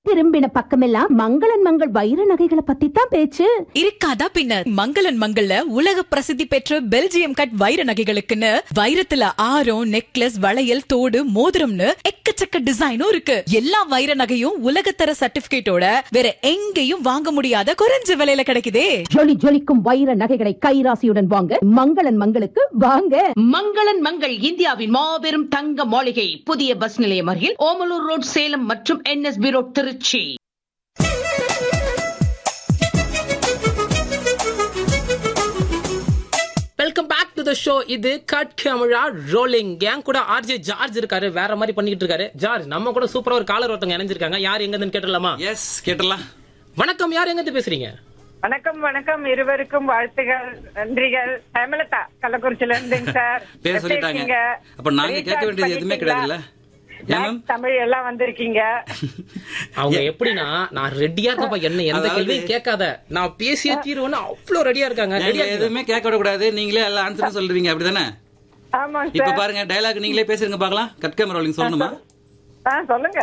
திரும்பின பக்கமெல்லாம் மங்களன் மங்கள் வைர நகைகளை பத்தி தான் பேச்சு இருக்காதா பின்ன மங்களன் மங்கள்ல உலக பிரசித்தி பெற்ற பெல்ஜியம் கட் வைர நகைகளுக்குன்னு வைரத்துல ஆரம் நெக்லஸ் வளையல் தோடு மோதிரம்னு எக்கச்சக்க டிசைனும் இருக்கு எல்லா வைர நகையும் உலகத்தர சர்டிபிகேட்டோட வேற எங்கேயும் வாங்க முடியாத குறைஞ்ச விலையில கிடைக்குதே ஜொலி ஜொலிக்கும் வைர நகைகளை கைராசியுடன் வாங்க மங்களன் மங்களுக்கு வாங்க மங்களன் மங்கள் இந்தியாவின் மாபெரும் தங்க மாளிகை புதிய பஸ் நிலையம் அருகில் ஓமலூர் ரோட் சேலம் மற்றும் NSB road Trichy welcome back to the show இது கட் கேமரா ரோலிங் கேங் கூட ஆர்ஜே ஜார்ஜ் இருக்காரு வேற மாதிரி பண்ணிட்டு இருக்காரு ஜார்ஜ் நம்ம கூட சூப்பரா ஒரு காலர் ஒருத்தவங்க இணைஞ்சிருக்காங்க யார் எங்க இருந்து கேட்டலாமா எஸ் கேட்டலாம் வணக்கம் யார் எங்க இருந்து பேசுறீங்க வணக்கம் வணக்கம் இருவருக்கும் வாழ்த்துகள் நன்றிகள் ஹேமலதா கள்ளக்குறிச்சில இருந்துங்க சார் பேர் எப்படி சொல்லிட்டாங்க இருக்கீங்க? அப்ப நாங்க கேட்க Recharge வேண்டியது எதுவுமே பண்ணிட்டீங்களா? கிடையாதுல்ல ஏன் மேம் Max தமிழ் எல்லாம் வந்திருக்கீங்க அவங்க எப்படின்னா நான் ரெடியா இருக்கப்பா என்ன எந்த அதாவது- கேள்வியும் கேட்காத நான் பேசிய தீர்வுன்னு அவ்வளவு ரெடியா இருக்காங்க நாங்க ரெடியா எதுவுமே கேட்க விடக்கூடாது நீங்களே எல்லா ஆன்சரும் சொல்லுவீங்க அப்படிதானே ஆமாங்க இப்ப சார் பாருங்க டயலாக் நீங்களே பேசுறீங்க பார்க்கலாம் கட் கேமரா ரோலிங் சொல்லணுமா ஆ சொல்லுங்க